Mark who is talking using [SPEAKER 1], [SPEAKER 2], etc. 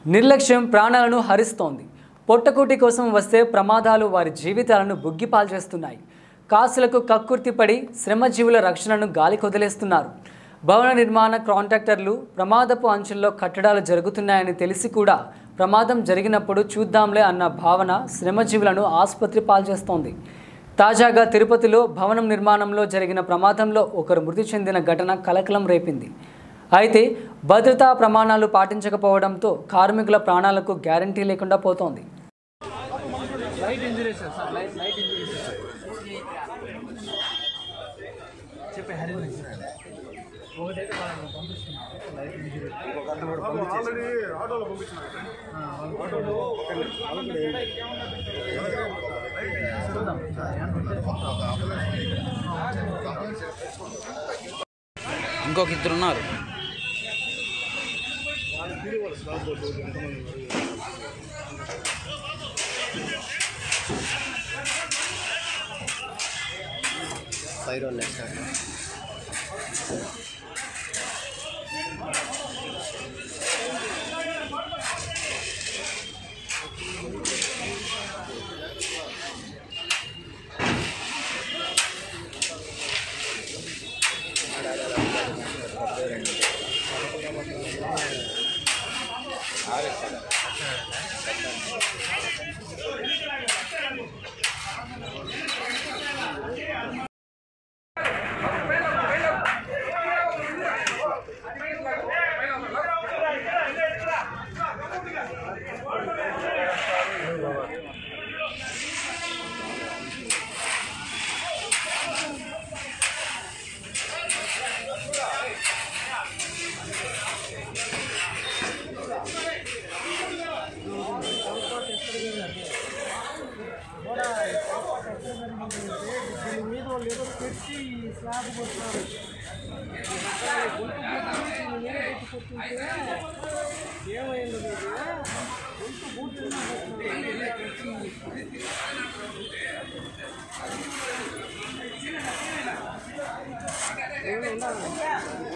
[SPEAKER 1] నిర్లక్ష్యం ప్రాణాలను హరిస్తోంది పొట్టకూటి కోసం వస్తే ప్రమాదాలు వారి జీవితాలను బుగ్గిపాలు చేస్తున్నాయి కాసులకు కక్కుర్తిపడి శ్రమజీవుల రక్షణను గాలి కొదిలేస్తున్నారు భవన నిర్మాణ కాంట్రాక్టర్లు ప్రమాదపు అంచుల్లో కట్టడాలు జరుగుతున్నాయని తెలిసి కూడా ప్రమాదం జరిగినప్పుడు చూద్దాంలే అన్న భావన శ్రమజీవులను ఆసుపత్రి పాల్చేస్తోంది తాజాగా తిరుపతిలో భవనం నిర్మాణంలో జరిగిన ప్రమాదంలో ఒకరు మృతి చెందిన ఘటన కలకలం రేపింది అయితే భద్రతా ప్రమాణాలు పాటించకపోవడంతో కార్మికుల ప్రాణాలకు గ్యారంటీ లేకుండా పోతోంది
[SPEAKER 2] light injuries sir light light injuries చెప్పే హరి ఒకటైతే వాళ్ళని పంపిస్తున్నాను లైట్ ఇంజరీ
[SPEAKER 3] ఆల్రెడీ ఆటోలో పంపించినారు
[SPEAKER 2] ఇంకొక ఇద్దరు ఉన్నారు
[SPEAKER 3] ఏమైనా ఉండాలి